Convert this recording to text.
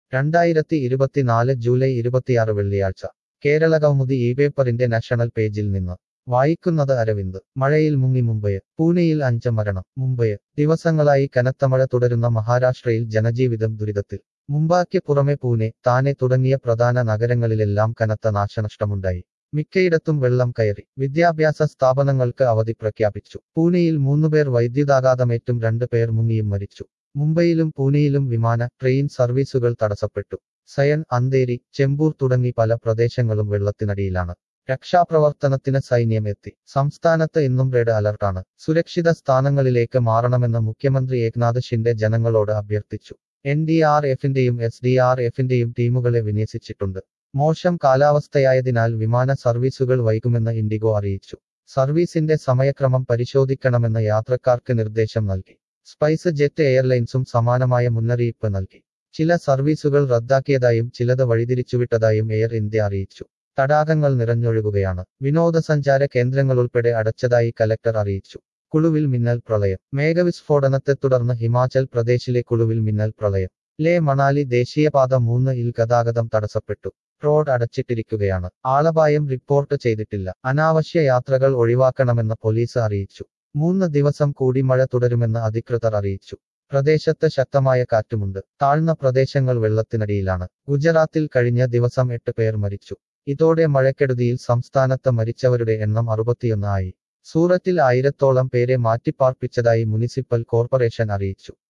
രണ്ടായിരത്തി ഇരുപത്തിനാല് ജൂലൈ ഇരുപത്തിയാറ് വെള്ളിയാഴ്ച കേരള കൗമുദി ഈ പേപ്പറിന്റെ നാഷണൽ പേജിൽ നിന്ന് വായിക്കുന്നത് അരവിന്ദ് മഴയിൽ മുങ്ങി മുംബൈ പൂനെയിൽ അഞ്ച് മരണം മുംബൈ ദിവസങ്ങളായി കനത്ത മഴ തുടരുന്ന മഹാരാഷ്ട്രയിൽ ജനജീവിതം ദുരിതത്തിൽ മുംബൈക്ക് പുറമെ പൂനെ താനെ തുടങ്ങിയ പ്രധാന നഗരങ്ങളിലെല്ലാം കനത്ത നാശനഷ്ടമുണ്ടായി മിക്കയിടത്തും വെള്ളം കയറി വിദ്യാഭ്യാസ സ്ഥാപനങ്ങൾക്ക് അവധി പ്രഖ്യാപിച്ചു പൂനെയിൽ മൂന്നുപേർ വൈദ്യുതാഘാതമേറ്റും രണ്ട് പേർ മുങ്ങിയും മരിച്ചു മുംബൈയിലും പൂനെയിലും വിമാന ട്രെയിൻ സർവീസുകൾ തടസ്സപ്പെട്ടു സയൻ അന്തേരി ചെമ്പൂർ തുടങ്ങി പല പ്രദേശങ്ങളും വെള്ളത്തിനടിയിലാണ് രക്ഷാപ്രവർത്തനത്തിന് സൈന്യം എത്തി സംസ്ഥാനത്ത് ഇന്നും റെഡ് അലർട്ടാണ് സുരക്ഷിത സ്ഥാനങ്ങളിലേക്ക് മാറണമെന്ന് മുഖ്യമന്ത്രി ഏക്നാഥ് ഷിൻഡെ ജനങ്ങളോട് അഭ്യർത്ഥിച്ചു എൻ ഡി ആർ എഫിന്റെയും എസ് ഡി ആർ എഫിന്റെയും ടീമുകളെ വിന്യസിച്ചിട്ടുണ്ട് മോശം കാലാവസ്ഥയായതിനാൽ വിമാന സർവീസുകൾ വൈകുമെന്ന് ഇൻഡിഗോ അറിയിച്ചു സർവീസിന്റെ സമയക്രമം പരിശോധിക്കണമെന്ന് യാത്രക്കാർക്ക് നിർദ്ദേശം നൽകി സ്പൈസ് ജെറ്റ് എയർലൈൻസും സമാനമായ മുന്നറിയിപ്പ് നൽകി ചില സർവീസുകൾ റദ്ദാക്കിയതായും ചിലത് വഴിതിരിച്ചുവിട്ടതായും എയർ ഇന്ത്യ അറിയിച്ചു തടാകങ്ങൾ നിറഞ്ഞൊഴുകുകയാണ് വിനോദസഞ്ചാര കേന്ദ്രങ്ങളുൾപ്പെടെ അടച്ചതായി കലക്ടർ അറിയിച്ചു കുളുവിൽ മിന്നൽ പ്രളയം മേഘവിസ്ഫോടനത്തെ തുടർന്ന് ഹിമാചൽ പ്രദേശിലെ കുളുവിൽ മിന്നൽ പ്രളയം ലേ മണാലി ദേശീയപാത മൂന്ന് ഇൽ ഗതാഗതം തടസ്സപ്പെട്ടു റോഡ് അടച്ചിട്ടിരിക്കുകയാണ് ആളപായം റിപ്പോർട്ട് ചെയ്തിട്ടില്ല അനാവശ്യ യാത്രകൾ ഒഴിവാക്കണമെന്ന് പോലീസ് അറിയിച്ചു മൂന്ന് ദിവസം കൂടി മഴ തുടരുമെന്ന് അധികൃതർ അറിയിച്ചു പ്രദേശത്ത് ശക്തമായ കാറ്റുമുണ്ട് താഴ്ന്ന പ്രദേശങ്ങൾ വെള്ളത്തിനടിയിലാണ് ഗുജറാത്തിൽ കഴിഞ്ഞ ദിവസം എട്ട് പേർ മരിച്ചു ഇതോടെ മഴക്കെടുതിയിൽ സംസ്ഥാനത്ത് മരിച്ചവരുടെ എണ്ണം അറുപത്തിയൊന്ന് ആയി സൂറത്തിൽ ആയിരത്തോളം പേരെ മാറ്റിപ്പാർപ്പിച്ചതായി മുനിസിപ്പൽ കോർപ്പറേഷൻ അറിയിച്ചു